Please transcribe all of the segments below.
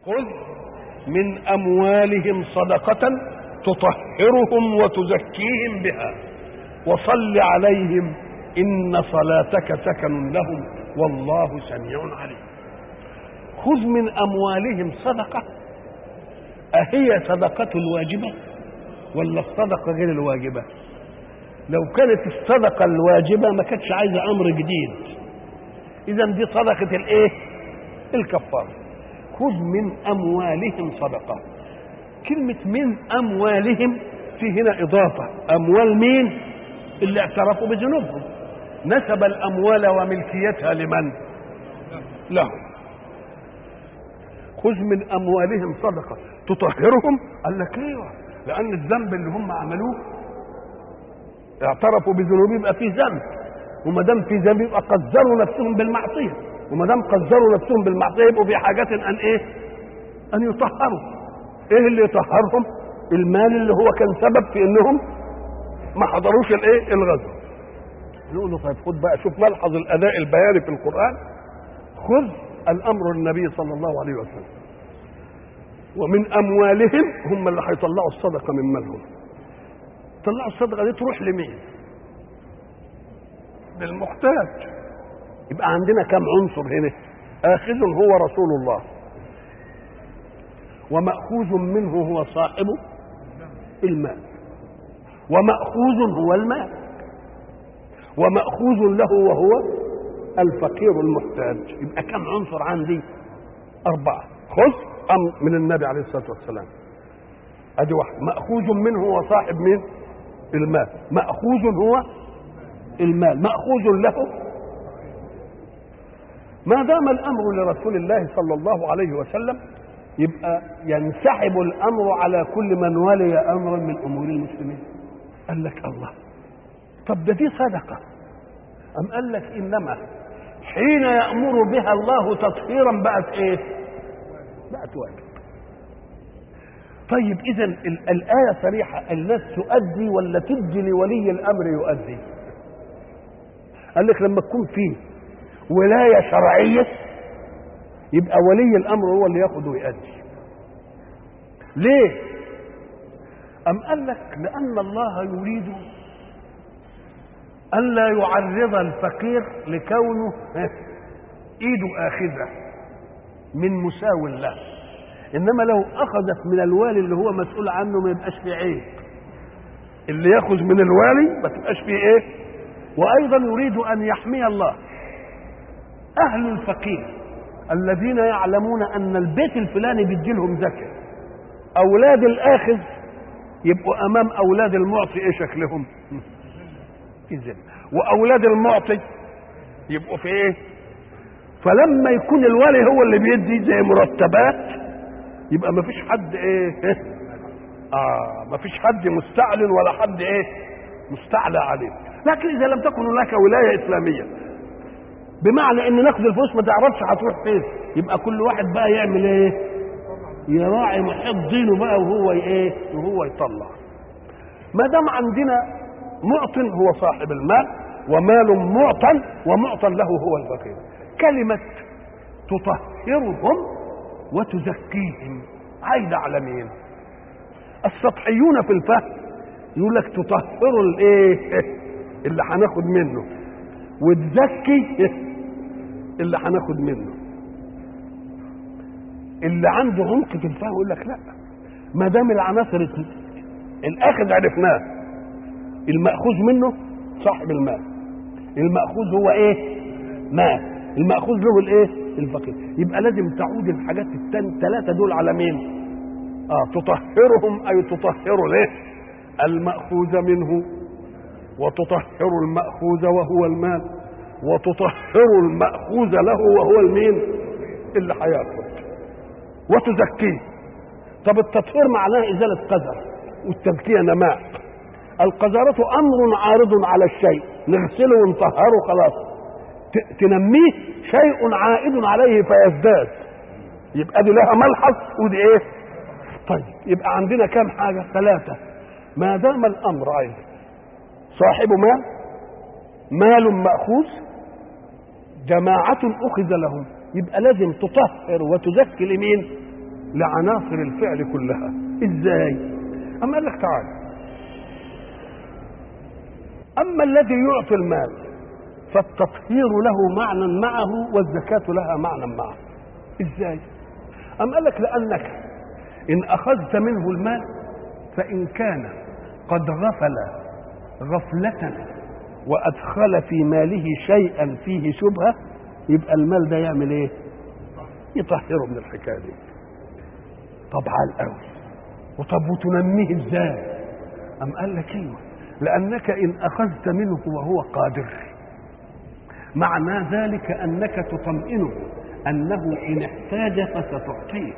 خذ من أموالهم صدقة تطهرهم وتزكيهم بها وصل عليهم إن صلاتك سكن لهم والله سميع عليم خذ من أموالهم صدقة أهي صدقة الواجبة ولا الصدقة غير الواجبة لو كانت الصدقة الواجبة ما كانتش عايزة أمر جديد إذا دي صدقة الإيه؟ الكفارة خذ من أموالهم صدقة كلمة من أموالهم في هنا إضافة أموال مين؟ اللي اعترفوا بذنوبهم نسب الأموال وملكيتها لمن؟ لهم خذ من أموالهم صدقة تطهرهم قال لك ايوه لأن الذنب اللي هم عملوه اعترفوا بذنوبهم يبقى فيه ذنب وما دام في ذنب يبقى قدروا نفسهم بالمعصيه وما دام قدروا نفسهم بالمعصيه يبقوا في حاجه ان ايه؟ ان يطهروا ايه اللي يطهرهم؟ المال اللي هو كان سبب في انهم ما حضروش الايه؟ الغزو نقول له طيب خد بقى شوف ملحظ الاداء البياني في القران خذ الامر النبي صلى الله عليه وسلم ومن اموالهم هم اللي هيطلعوا الصدقه من مالهم طلعوا الصدقه دي تروح لمين؟ للمحتاج يبقى عندنا كم عنصر هنا آخذ هو رسول الله ومأخوذ منه هو صاحب المال ومأخوذ هو المال ومأخوذ له وهو الفقير المحتاج يبقى كم عنصر عندي أربعة خذ أمر من النبي عليه الصلاة والسلام أدي واحد مأخوذ منه هو صاحب من المال مأخوذ هو المال مأخوذ له ما دام الأمر لرسول الله صلى الله عليه وسلم يبقى ينسحب الأمر على كل من ولي أمرا من أمور المسلمين قال لك الله طب ده دي صدقة أم قال لك إنما حين يأمر بها الله تطهيرا بقت إيه بقت واجب طيب إذا الآية صريحة الناس تؤدي ولا تدي لولي الأمر يؤدي قال لك لما تكون فيه ولايه شرعيه يبقى ولي الامر هو اللي ياخد ويؤدي ليه ام قال لك لان الله يريد الا يعرض الفقير لكونه ايده اخذه من مساو له انما لو اخذت من الوالي اللي هو مسؤول عنه ما يبقاش فيه عيب اللي ياخذ من الوالي ما تبقاش فيه ايه وايضا يريد ان يحمي الله اهل الفقير الذين يعلمون ان البيت الفلاني بيدي لهم زكاه اولاد الاخذ يبقوا امام اولاد المعطي ايه شكلهم اذن واولاد المعطي يبقوا في ايه فلما يكون الولي هو اللي بيدي زي مرتبات يبقى ما فيش حد ايه اه ما فيش حد مستعلن ولا حد ايه مستعلى عليه لكن اذا لم تكن هناك ولايه اسلاميه بمعنى ان ناخد الفلوس ما تعرفش هتروح فين يبقى كل واحد بقى يعمل ايه يراعي محيط دينه بقى وهو ايه وهو يطلع ما دام عندنا معط هو صاحب المال ومال معطى ومعطى له هو الفقير كلمة تطهرهم وتزكيهم عايدة على مين السطحيون في الفهم يقول لك تطهروا الايه اللي هناخد منه وتزكي اللي هناخد منه اللي عنده عمق في الفهم يقول لك لا ما دام العناصر الاخذ عرفناه الماخوذ منه صاحب المال الماخوذ هو ايه مال الماخوذ له الايه الفقير يبقى لازم تعود الحاجات الثلاثه دول على مين اه تطهرهم اي تطهر له الماخوذ منه وتطهر الماخوذ وهو المال وتطهر الماخوذ له وهو المين اللي هياخد وتزكيه طب التطهير معناه ازاله قذر والتزكيه نماء القذارة امر عارض على الشيء نغسله ونطهره خلاص تنميه شيء عائد عليه فيزداد يبقى دي لها ملحظ ودي ايه طيب يبقى عندنا كام حاجة ثلاثة ما دام الأمر عايز صاحب مال مال مأخوذ جماعة أخذ لهم يبقى لازم تطهر وتزكي لمين لعناصر الفعل كلها ازاي اما قال لك تعالى اما الذي يعطي المال فالتطهير له معنى معه والزكاة لها معنى معه ازاي أم قال لك لأنك إن أخذت منه المال فإن كان قد غفل غفلة وأدخل في ماله شيئا فيه شبهة يبقى المال ده يعمل إيه؟ يطهره من الحكاية دي طب على الأول وطب وتنميه إزاي؟ أم قال لك إيه؟ لأنك إن أخذت منه وهو قادر معنى ذلك أنك تطمئنه أنه إن احتاج فستعطيه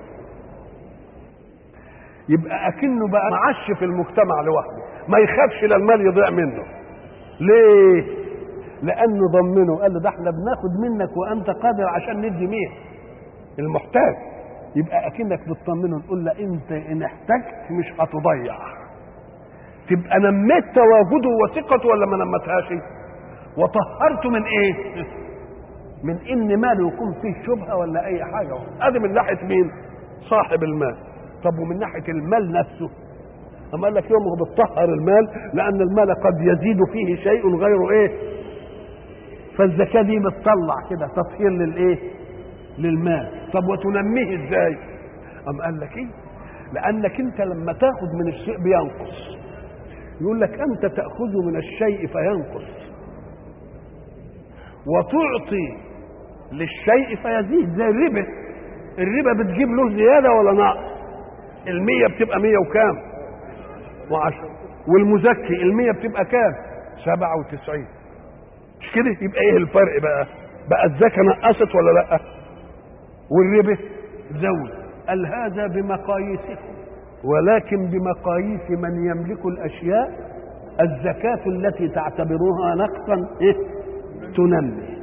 يبقى أكنه بقى معش في المجتمع لوحده ما يخافش للمال يضيع منه ليه لأنه ضمنه قال له ده احنا بناخد منك وأنت قادر عشان ندي مين المحتاج يبقى أكنك بتطمنه تقول له أنت إن احتجت مش هتضيع تبقى نميت تواجده وثقته ولا ما نمتهاش وطهرته من ايه من ان ماله يكون فيه شبهه ولا اي حاجه ادي من ناحيه مين صاحب المال طب ومن ناحيه المال نفسه اما قال لك يوم بتطهر المال لان المال قد يزيد فيه شيء غير ايه فالزكاه دي بتطلع كده تطهير للايه للمال طب وتنميه ازاي ام قال لك ايه لانك انت لما تاخذ من الشيء بينقص يقول لك انت تاخذ من الشيء فينقص وتعطي للشيء فيزيد زي الربا الربا بتجيب له زياده ولا نقص المية بتبقى مية وكام وعشرة والمزكي المية بتبقى كام سبعة وتسعين مش كده يبقى ايه الفرق بقى بقى الزكاة نقصت ولا لا والربا زود قال هذا بمقاييسكم ولكن بمقاييس من يملك الاشياء الزكاة التي تعتبروها نقصا إيه؟ تنمي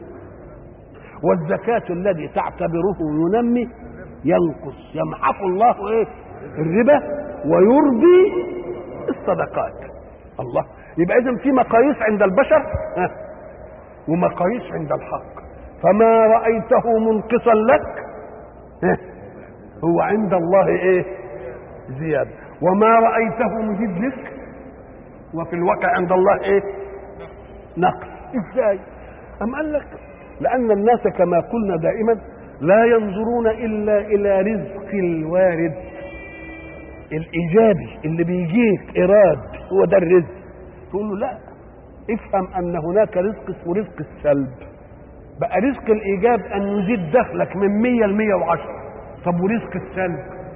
والزكاة الذي تعتبره ينمي ينقص يمحق الله ايه الربا ويربي الصدقات الله يبقى اذا في مقاييس عند البشر ها ومقاييس عند الحق فما رأيته منقصا لك ها هو عند الله ايه زيادة وما رأيته مزيد لك وفي الواقع عند الله ايه نقص ازاي أم قال لك لأن الناس كما قلنا دائما لا ينظرون إلا إلى رزق الوارد الإيجابي اللي بيجيك إيراد هو ده الرزق تقول له لا افهم أن هناك رزق اسمه رزق السلب بقى رزق الإيجاب أن يزيد دخلك من 100 ل 110 طب ورزق السلب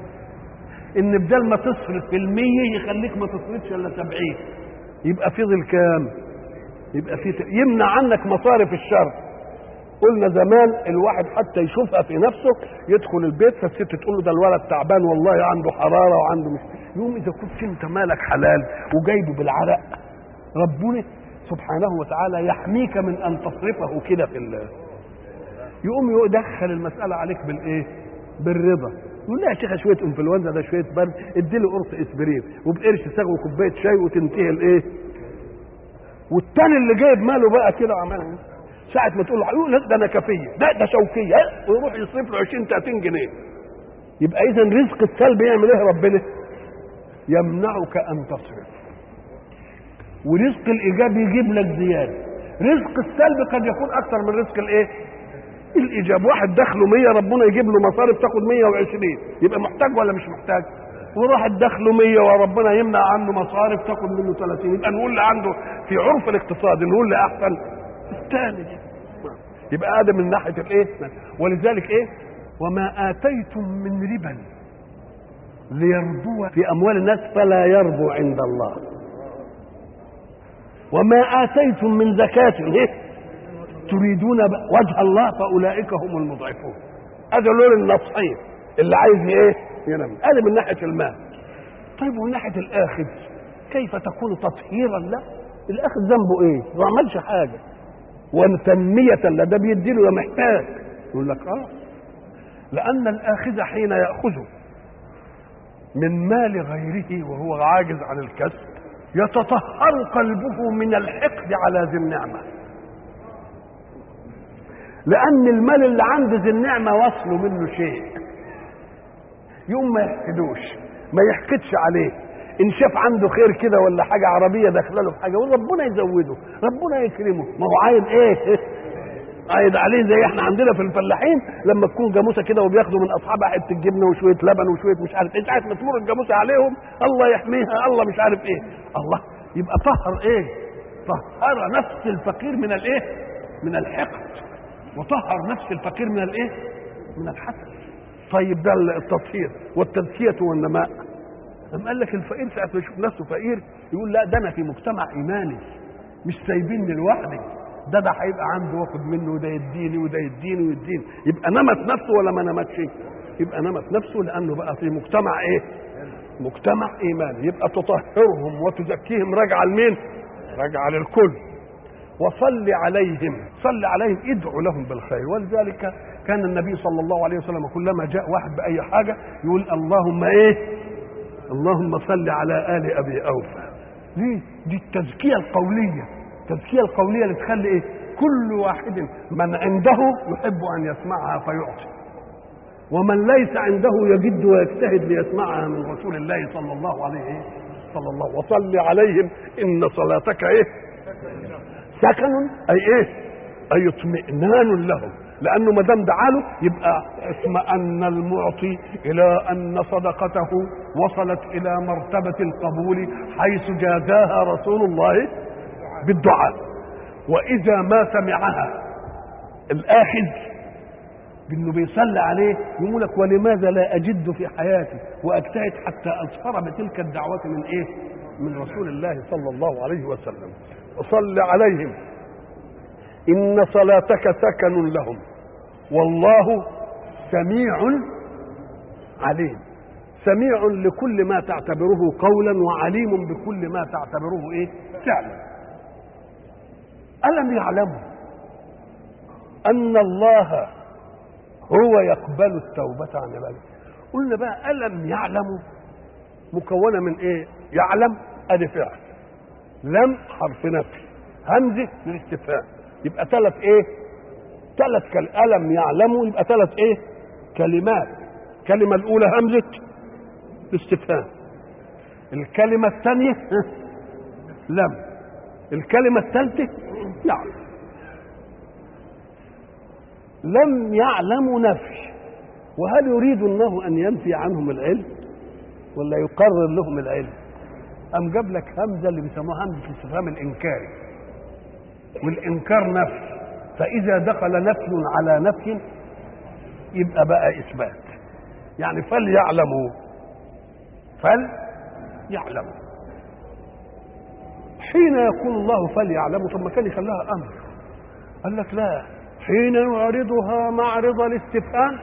إن بدل ما تصرف في المية يخليك ما تصرفش إلا 70 يبقى فضل كام؟ يبقى في يمنع عنك مصارف الشر قلنا زمان الواحد حتى يشوفها في نفسه يدخل البيت فالست تقول له ده الولد تعبان والله عنده حراره وعنده مش يوم اذا كنت انت مالك حلال وجايبه بالعرق ربنا سبحانه وتعالى يحميك من ان تصرفه كده في الله يقوم يدخل المساله عليك بالايه بالرضا يقول لها يا شيخه شويه انفلونزا ده شويه برد ادي له قرص اسبرين وبقرش ساغ وكوبايه شاي وتنتهي الايه والتاني اللي جايب ماله بقى كده عمال ساعة ما تقول له يقول ده انا كفيه ده ده شوكيه ويروح يصرف له 20 30 جنيه يبقى اذا رزق السلب يعمل ايه ربنا؟ يمنعك ان تصرف ورزق الايجاب يجيب لك زياده رزق السلب قد يكون اكثر من رزق الايه؟ الايجاب واحد دخله 100 ربنا يجيب له مصارف تاخد 120 يبقى محتاج ولا مش محتاج؟ وراح دخله 100 وربنا يمنع عنه مصارف تاخد منه 30 يبقى نقول اللي عنده في عرف الاقتصاد نقول اللي احسن الثاني دي يبقى هذا من ناحيه الايه ولذلك ايه وما اتيتم من ربا ليربو في اموال الناس فلا يربو عند الله وما اتيتم من زكاه إيه؟ تريدون وجه الله فاولئك هم المضعفون هذا لون النصحين اللي عايز ايه ينمي هذا من ناحيه المال طيب ومن ناحيه الاخذ كيف تكون تطهيرا له الاخذ ذنبه ايه ما عملش حاجه وتنمية لا ده بيديله ده محتاج يقول لك اه لأن الآخذ حين يأخذ من مال غيره وهو عاجز عن الكسب يتطهر قلبه من الحقد على ذي النعمة لأن المال اللي عند ذي النعمة وصله منه شيء يقوم ما يحقدوش ما يحقدش عليه ان شاف عنده خير كده ولا حاجه عربيه داخله له في حاجه يقول ربنا يزوده ربنا يكرمه ما هو عايد ايه عايد عليه زي احنا عندنا في الفلاحين لما تكون جاموسه كده وبياخدوا من اصحابها حته جبنه وشويه لبن وشويه مش عارف ايه ساعه ما تمر الجاموسه عليهم الله يحميها الله مش عارف ايه الله يبقى طهر ايه طهر نفس الفقير من الايه من الحقد وطهر نفس الفقير من الايه من الحسد طيب ده التطهير والتزكيه والنماء أم قال لك الفقير ساعة ما يشوف نفسه فقير يقول لا ده أنا في مجتمع إيماني مش سايبيني لوحدي ده ده هيبقى عنده واخد منه وده يديني وده يديني ويديني يبقى نمت نفسه ولا ما نمتش؟ يبقى نمت نفسه لأنه بقى في مجتمع إيه؟ مجتمع إيماني يبقى تطهرهم وتزكيهم راجعة لمين؟ راجعة للكل وصل عليهم صل عليهم ادعو لهم بالخير ولذلك كان النبي صلى الله عليه وسلم كلما جاء واحد بأي حاجة يقول اللهم إيه؟ اللهم صل على ال ابي اوفى ليه دي التزكيه القوليه التزكيه القوليه اللي تخلي ايه كل واحد من عنده يحب ان يسمعها فيعطي ومن ليس عنده يجد ويجتهد ليسمعها من رسول الله صلى الله عليه صلى الله وصل عليهم ان صلاتك ايه سكن اي ايه اي اطمئنان لهم لانه ما دام دعاله يبقى اطمأن المعطي الى ان صدقته وصلت الى مرتبه القبول حيث جازاها رسول الله بالدعاء واذا ما سمعها الاخذ بانه بيصلي عليه يقول لك ولماذا لا اجد في حياتي واجتهد حتى اظفر بتلك الدعوات من ايه؟ من رسول الله صلى الله عليه وسلم وصل عليهم إن صلاتك سكن لهم والله سميع عليم سميع لكل ما تعتبره قولا وعليم بكل ما تعتبره ايه فعلا ألم يعلموا أن الله هو يقبل التوبة عن عباده قلنا بقى ألم يعلموا مكونة من ايه يعلم ادي فعل لم حرف نفي همزة للاستفهام يبقى ثلاث ايه ثلاث كل... ألم يعلموا يبقى ثلاث ايه كلمات الكلمة الأولى همزة استفهام الكلمة الثانية لم الكلمة الثالثة يعلم لم يعلموا نفي وهل يريد الله أن ينفي عنهم العلم ولا يقرر لهم العلم أم جاب لك همزة اللي بيسموها همزة الاستفهام الإنكاري والإنكار نفي فإذا دخل نفي على نفي يبقى بقى إثبات يعني فليعلموا فليعلموا حين يقول الله فليعلموا طب ما كان يخليها أمر قال لك لا حين يعرضها معرض الاستفهام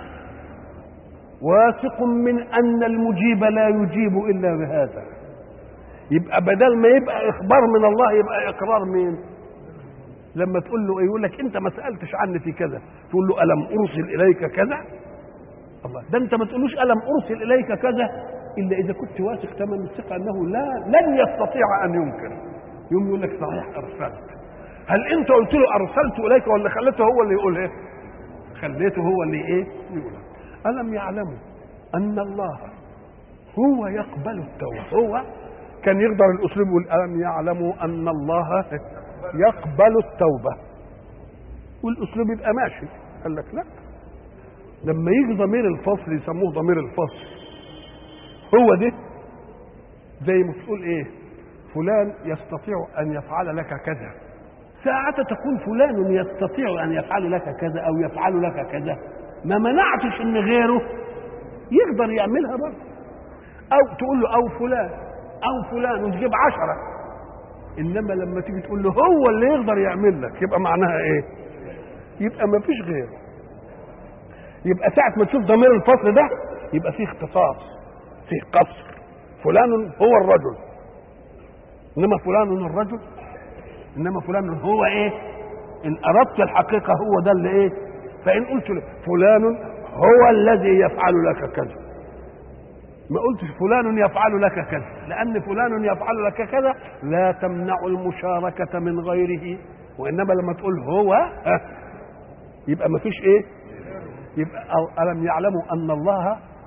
واثق من أن المجيب لا يجيب إلا بهذا يبقى بدل ما يبقى إخبار من الله يبقى إقرار مين؟ لما تقول له ايه يقول لك انت ما سالتش عني في كذا تقول له الم ارسل اليك كذا الله ده انت ما تقولوش الم ارسل اليك كذا الا اذا كنت واثق تمام الثقه انه لا لن يستطيع ان ينكر يوم يقول لك صحيح ارسلت هل انت قلت له ارسلت اليك ولا خليته هو اللي يقول ايه خليته هو اللي ايه يقول الم يعلموا ان الله هو يقبل التوبه هو كان يقدر الاسلوب يقول الم يعلموا ان الله يقبل التوبة والأسلوب يبقى ماشي قال لك لا لما يجي ضمير الفصل يسموه ضمير الفصل هو ده زي ما تقول ايه فلان يستطيع ان يفعل لك كذا ساعة تكون فلان يستطيع ان يفعل لك كذا او يفعل لك كذا ما منعتش ان غيره يقدر يعملها برضه او تقول له او فلان او فلان وتجيب عشره انما لما تيجي تقول له هو اللي يقدر يعمل لك يبقى معناها ايه يبقى ما فيش غيره يبقى ساعة ما تشوف ضمير الفصل ده يبقى فيه اختصاص فيه قصر فلان هو الرجل انما فلان الرجل انما فلان هو ايه ان اردت الحقيقة هو ده اللي ايه فان قلت له فلان هو الذي يفعل لك كذا ما قلتش فلان يفعل لك كذا لان فلان يفعل لك كذا لا تمنع المشاركه من غيره وانما لما تقول هو ها يبقى ما فيش ايه يبقى الم يعلموا ان الله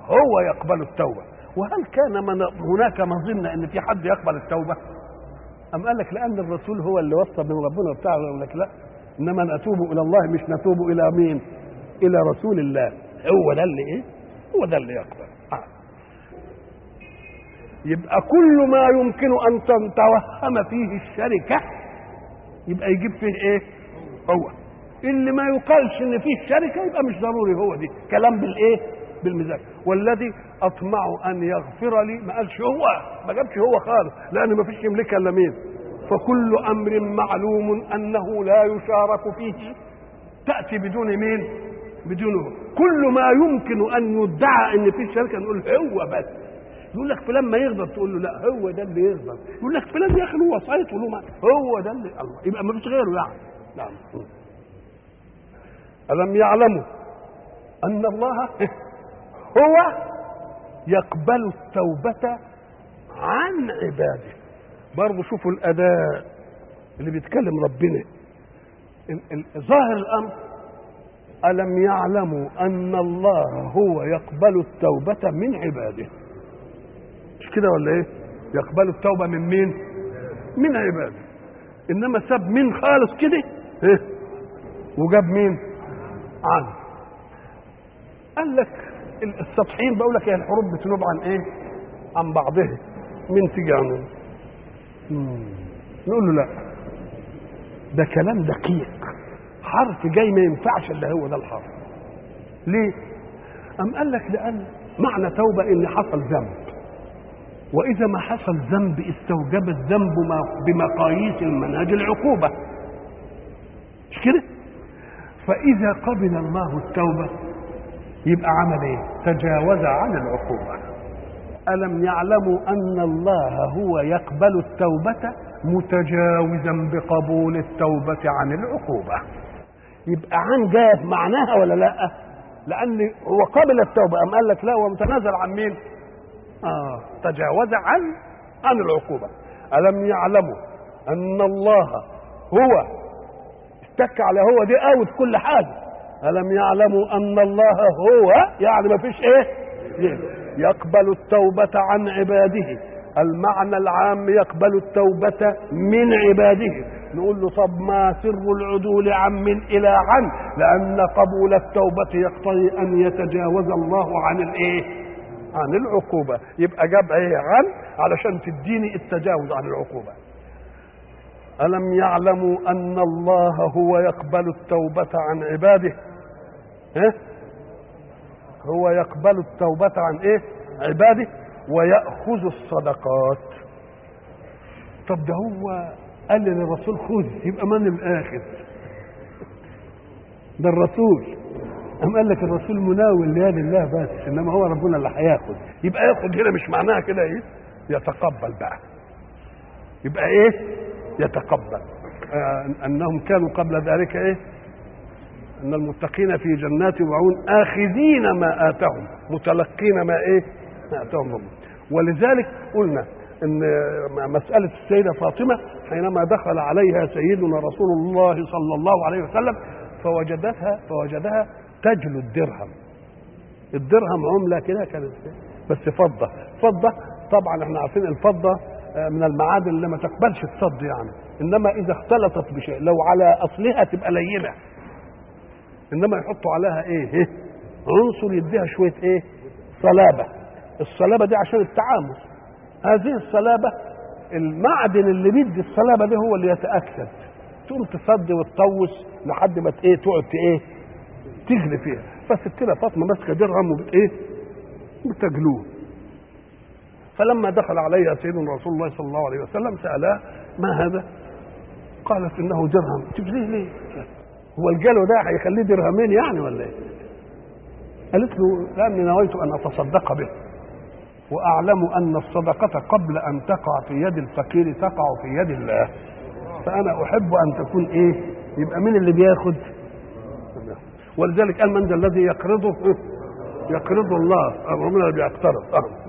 هو يقبل التوبه وهل كان من هناك مظنه ان في حد يقبل التوبه ام قال لك لان الرسول هو اللي وصى من ربنا بتاعه يقول لك لا انما نتوب الى الله مش نتوب الى مين الى رسول الله هو ده اللي ايه هو ده اللي يقبل آه. يبقى كل ما يمكن ان تتوهم فيه الشركه يبقى يجيب فيه ايه هو اللي ما يقالش ان فيه شركه يبقى مش ضروري هو دي كلام بالايه بالمزاج والذي اطمع ان يغفر لي ما قالش هو ما جابش هو خالص لان ما فيش يملكها الا مين فكل امر معلوم انه لا يشارك فيه تاتي بدون مين بدونه كل ما يمكن ان يدعى ان فيه شركه نقول هو بس يقول لك فلان ما يغضب تقول له لا هو ده اللي يغضب يقول لك فلان يا اخي هو صايت تقول له ما هو ده اللي الله يبقى ما فيش غيره يعني نعم ألم يعلموا أن الله هو يقبل التوبة عن عباده برضه شوفوا الأداء اللي بيتكلم ربنا ظاهر الأمر ألم يعلموا أن الله هو يقبل التوبة من عباده مش كده ولا إيه يقبل التوبة من مين من عباده إنما ساب مين خالص كده إيه؟ وجاب مين عنه قال لك السطحيين بقول لك هي الحروب بتنوب عن ايه عن بعضها مين تيجي عنه نقول له لا ده كلام دقيق حرف جاي ما ينفعش الا هو ده الحرف ليه ام قال لك لان معنى توبه ان حصل ذنب واذا ما حصل ذنب استوجب الذنب بمقاييس المنهج العقوبه مش كده فإذا قبل الله التوبة يبقى عمل إيه؟ تجاوز عن العقوبة. ألم يعلموا أن الله هو يقبل التوبة متجاوزا بقبول التوبة عن العقوبة. يبقى عن جاب معناها ولا لا؟ لأن هو قبل التوبة أم قال لك لا هو متنازل عن مين؟ آه تجاوز عن عن العقوبة. ألم يعلموا أن الله هو اتك على هو دي قوي في كل حاجه الم يعلموا ان الله هو يعني ما فيش ايه يقبل التوبه عن عباده المعنى العام يقبل التوبة من عباده نقول له طب ما سر العدول عن من إلى عن لأن قبول التوبة يقتضي أن يتجاوز الله عن الإيه عن العقوبة يبقى جاب إيه عن علشان تديني التجاوز عن العقوبة ألم يعلموا أن الله هو يقبل التوبة عن عباده إيه؟ هو يقبل التوبة عن إيه عباده ويأخذ الصدقات طب ده هو قال للرسول خذ يبقى من الآخذ ده الرسول أم قال لك الرسول مناول ليد الله بس إنما هو ربنا اللي هياخد يبقى ياخد هنا مش معناها كده إيه يتقبل بقى يبقى إيه يتقبل آه انهم كانوا قبل ذلك ايه ان المتقين في جنات وعيون اخذين ما اتاهم متلقين ما ايه ما اتاهم ربهم ولذلك قلنا ان مساله السيده فاطمه حينما دخل عليها سيدنا رسول الله صلى الله عليه وسلم فوجدتها فوجدها تجلو الدرهم الدرهم عمله كده كانت بس فضه فضه طبعا احنا عارفين الفضه من المعادن اللي ما تقبلش الصد يعني انما اذا اختلطت بشيء لو على اصلها تبقى لينه انما يحطوا عليها ايه, إيه؟ عنصر يديها شويه ايه صلابه الصلابه دي عشان التعامل هذه الصلابه المعدن اللي بيدي الصلابه دي هو اللي يتاكد تقوم تصدي وتطوس لحد ما ايه تقعد ايه تغلي فيها فستنا فاطمه ماسكه درهم وبت ايه بتجلوه فلما دخل عليها سيدنا رسول الله صلى الله عليه وسلم سألها ما هذا؟ قالت انه درهم تجريه ليه؟ هو الجلو ده هيخليه درهمين يعني ولا ايه؟ قالت له لاني نويت ان اتصدق به واعلم ان الصدقه قبل ان تقع في يد الفقير تقع في يد الله فانا احب ان تكون ايه؟ يبقى مين اللي بياخد؟ ولذلك قال من ذا الذي يقرضه يقرض الله ربنا اللي بيقترض أه.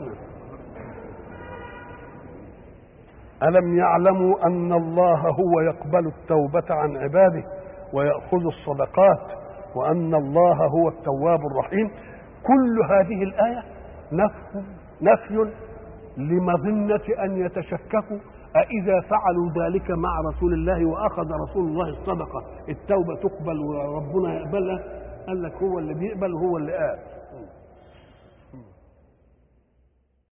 ألم يعلموا أن الله هو يقبل التوبة عن عباده ويأخذ الصدقات وأن الله هو التواب الرحيم كل هذه الآية نفي نفي لمظنة أن يتشككوا أإذا فعلوا ذلك مع رسول الله وأخذ رسول الله الصدقة التوبة تقبل وربنا يقبلها قال لك هو اللي بيقبل وهو اللي قال